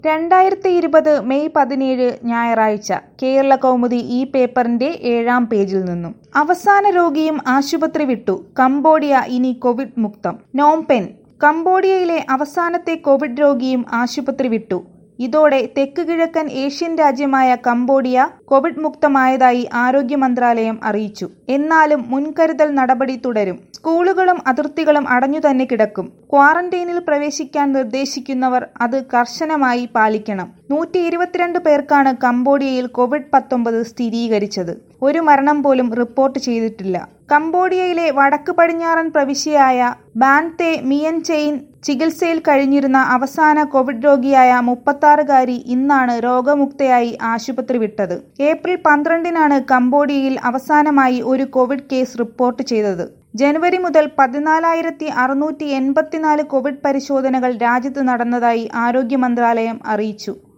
രണ്ടായിരത്തി ഇരുപത് മെയ് പതിനേഴ് ഞായറാഴ്ച കേരള കൗമുദി ഈ പേപ്പറിന്റെ ഏഴാം പേജിൽ നിന്നും അവസാന രോഗിയും ആശുപത്രി വിട്ടു കംബോഡിയ ഇനി കോവിഡ് മുക്തം നോംപെൻ കംബോഡിയയിലെ അവസാനത്തെ കോവിഡ് രോഗിയും ആശുപത്രി വിട്ടു ഇതോടെ തെക്ക് കിഴക്കൻ ഏഷ്യൻ രാജ്യമായ കംബോഡിയ കോവിഡ് മുക്തമായതായി ആരോഗ്യ മന്ത്രാലയം അറിയിച്ചു എന്നാലും മുൻകരുതൽ നടപടി തുടരും സ്കൂളുകളും അതിർത്തികളും അടഞ്ഞു തന്നെ കിടക്കും ക്വാറന്റൈനിൽ പ്രവേശിക്കാൻ നിർദ്ദേശിക്കുന്നവർ അത് കർശനമായി പാലിക്കണം നൂറ്റി ഇരുപത്തിരണ്ട് പേർക്കാണ് കംബോഡിയയിൽ കോവിഡ് പത്തൊമ്പത് സ്ഥിരീകരിച്ചത് ഒരു മരണം പോലും റിപ്പോർട്ട് ചെയ്തിട്ടില്ല കംബോഡിയയിലെ വടക്ക് പടിഞ്ഞാറൻ പ്രവിശ്യയായ ബാൻതെ മിയൻ ചെയിൻ ചികിത്സയിൽ കഴിഞ്ഞിരുന്ന അവസാന കോവിഡ് രോഗിയായ മുപ്പത്താറുകാരി ഇന്നാണ് രോഗമുക്തയായി ആശുപത്രി വിട്ടത് ഏപ്രിൽ പന്ത്രണ്ടിനാണ് കംബോഡിയയിൽ അവസാനമായി ഒരു കോവിഡ് കേസ് റിപ്പോർട്ട് ചെയ്തത് ജനുവരി മുതൽ പതിനാലായിരത്തി അറുന്നൂറ്റി എൺപത്തിനാല് കോവിഡ് പരിശോധനകൾ രാജ്യത്ത് നടന്നതായി ആരോഗ്യ മന്ത്രാലയം അറിയിച്ചു